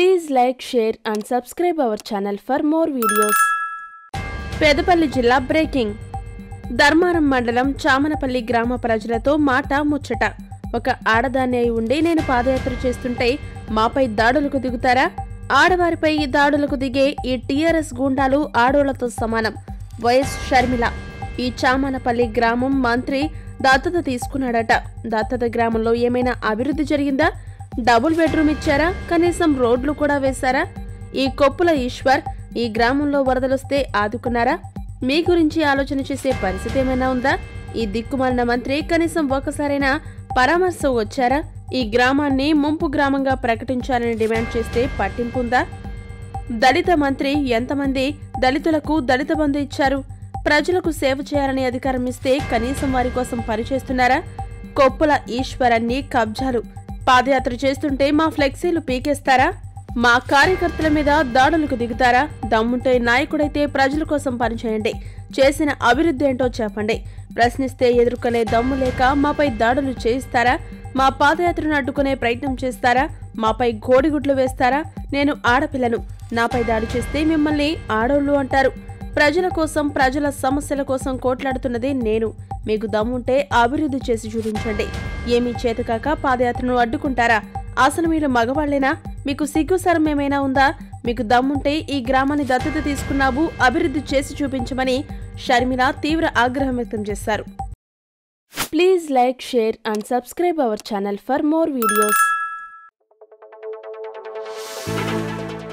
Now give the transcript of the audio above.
Please like, share and subscribe our channel for more videos. Pedapalli జిల్లా breaking Dharmaram మండలం చామనపల్లి గ్రామ ప్రజలతో మాట ముచ్చట ఒక ఆడదాన్ని అయి ఉండి నేను పాదయాత్ర చేస్తుంటే మాపై దాడులకు దిగుతారా ఆడవారిపై ఈ దాడులకు దిగే ఈ టీఆర్ఎస్ గూండాలు ఆడోళ్లతో సమానం వైఎస్ షర్మిల ఈ చామనపల్లి గ్రామం మంత్రి దత్తత తీసుకున్నాడట దత్తత గ్రామంలో ఏమైనా అభివృద్ధి జరిగిందా డబుల్ బెడ్రూమ్ ఇచ్చారా కనీసం రోడ్లు కూడా వేశారా ఈ కొప్పుల ఈశ్వర్ ఈ గ్రామంలో వరదలొస్తే ఆదుకున్నారా మీ గురించి ఆలోచన చేసే పరిస్థితి ఏమైనా ఉందా ఈ దిక్కుమాలిన మంత్రి కనీసం ఒకసారైనా పరామర్శ వచ్చారా ఈ గ్రామాన్ని ముంపు గ్రామంగా ప్రకటించాలని డిమాండ్ చేస్తే పట్టింపు ఉందా దళిత మంత్రి ఎంతమంది దళితులకు దళిత బంధు ఇచ్చారు ప్రజలకు సేవ చేయాలని అధికారం ఇస్తే కనీసం వారి కోసం పనిచేస్తున్నారా కొప్పుల ఈశ్వరన్ని కబ్జాలు పాదయాత్ర చేస్తుంటే మా ఫ్లెక్సీలు పీకేస్తారా మా కార్యకర్తల మీద దాడులకు దిగుతారా దమ్ముంటే నాయకుడైతే ప్రజల కోసం పనిచేయండి చేసిన అభివృద్ధి ఏంటో చెప్పండి ప్రశ్నిస్తే ఎదుర్కొనే దమ్ము లేక మాపై దాడులు చేయిస్తారా మా పాదయాత్రను అడ్డుకునే ప్రయత్నం చేస్తారా మాపై గోడిగుడ్లు వేస్తారా నేను ఆడపిల్లను నాపై దాడి చేస్తే మిమ్మల్ని ఆడోళ్ళు అంటారు ప్రజల కోసం ప్రజల సమస్యల కోసం కోట్లాడుతున్నది నేను మీకు దమ్ముంటే అభివృద్ధి చేసి చూపించండి ఏమీ చేతకాక పాదయాత్రను అడ్డుకుంటారా అసలు మీరు మగవాళ్లేనా మీకు సిగ్గుసరం ఏమైనా ఉందా మీకు దమ్ముంటే ఈ గ్రామాన్ని దత్తత తీసుకున్నావు అభివృద్ధి చేసి చూపించమని షర్మిల తీవ్ర ఆగ్రహం వ్యక్తం చేశారు please like share and subscribe our channel for more videos